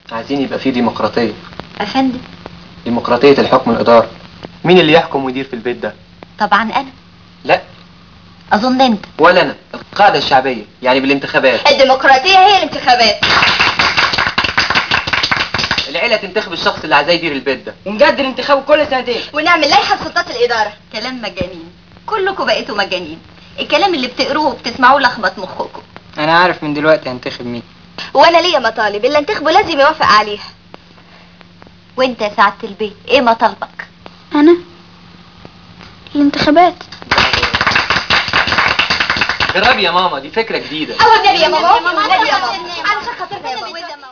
عايزين يبقى في ديمقراطيه افندم ديمقراطيه الحكم والاداره مين اللي يحكم ويدير في البيت ده طبعا انا لا اظن انت ولا انا القاعده الشعبيه يعني بالانتخابات الديمقراطية هي الانتخابات العيله تنتخب الشخص اللي عايزاه يدير البيت ده ونجدد انتخابه كل سنتين ونعمل لائحة لسلطات الإدارة كلام مجانين كلكم بقيتوا مجانين الكلام اللي بتقروه وبتسمعوه لخبط مخكم انا عارف من دلوقتي هنتخب مين وأنا ليا مطالب اللي انتخبه لازم يوافق عليها وانت يا سعاده البيت ايه مطالبك أنا الانتخابات جربي يا ماما دي فكره جديده أو النبي يا ماما النبي يا ماما علشان خاطرنا يا ماما